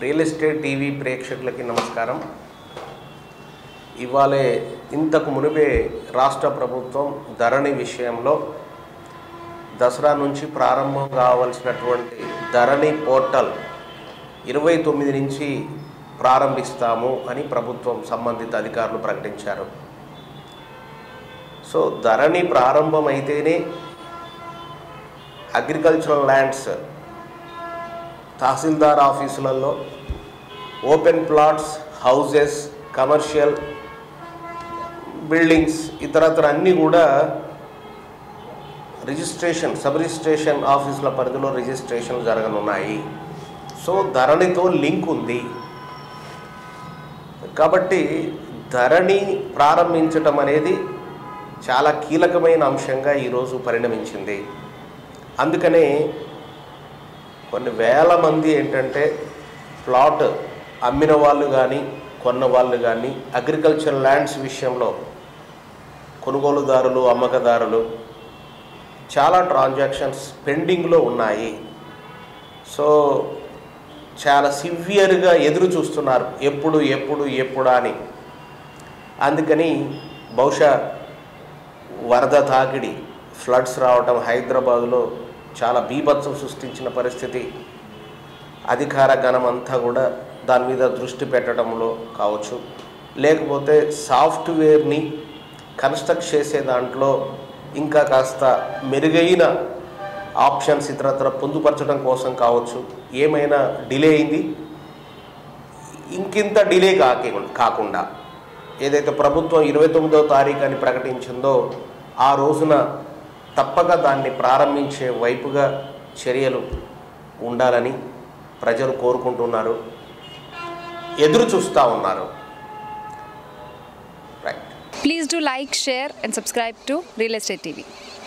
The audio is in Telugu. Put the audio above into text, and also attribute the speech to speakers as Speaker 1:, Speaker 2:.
Speaker 1: రియల్ ఎస్టేట్ టీవీ ప్రేక్షకులకి నమస్కారం ఇవాళే ఇంతకు మునిపే రాష్ట్ర ప్రభుత్వం ధరణి విషయంలో దసరా నుంచి ప్రారంభం కావలసినటువంటి ధరణి పోర్టల్ ఇరవై తొమ్మిది నుంచి ప్రారంభిస్తాము అని ప్రభుత్వం సంబంధిత అధికారులు ప్రకటించారు సో ధరణి ప్రారంభమైతేనే అగ్రికల్చరల్ ల్యాండ్స్ తహసీల్దార్ ఆఫీసులలో open plots houses commercial buildings ఇతరత్ర అన్నీ కూడా రిజిస్ట్రేషన్ సబ్ రిజిస్ట్రేషన్ ఆఫీసుల పరిధిలో రిజిస్ట్రేషన్ జరగనున్నాయి సో ధరణితో లింక్ ఉంది కాబట్టి ధరణి ప్రారంభించటం అనేది చాలా కీలకమైన అంశంగా ఈరోజు పరిణమించింది అందుకనే కొన్ని వేల మంది ఏంటంటే ప్లాట్ అమ్మిన వాళ్ళు కానీ కొన్న వాళ్ళు కానీ అగ్రికల్చర్ ల్యాండ్స్ విషయంలో కొనుగోలుదారులు అమ్మకదారులు చాలా ట్రాన్సాక్షన్స్ పెండింగ్లో ఉన్నాయి సో చాలా సివియర్గా ఎదురు చూస్తున్నారు ఎప్పుడు ఎప్పుడు ఎప్పుడా అని అందుకని బహుశా వరద తాకిడి ఫ్లడ్స్ రావటం హైదరాబాదులో చాలా బీభత్సం సృష్టించిన పరిస్థితి అధికార గణం అంతా కూడా దాని మీద దృష్టి పెట్టడంలో కావచ్చు లేకపోతే సాఫ్ట్వేర్ని కన్స్ట్రక్ట్ చేసే దాంట్లో ఇంకా కాస్త మెరుగైన ఆప్షన్స్ ఇతరత్ర పొందుపరచడం కోసం కావచ్చు ఏమైనా డిలే అయింది ఇంకింత డిలే కాకి కాకుండా ఏదైతే ప్రభుత్వం ఇరవై తొమ్మిదవ తారీఖు అని ప్రకటించిందో ఆ రోజున తప్పక దాన్ని ప్రారంభించే వైపుగా చర్యలు ఉండాలని ప్రజలు కోరుకుంటున్నారు ఎదురు చూస్తూ ఉన్నారు right
Speaker 2: Please do like, share, and subscribe to Real Estate TV.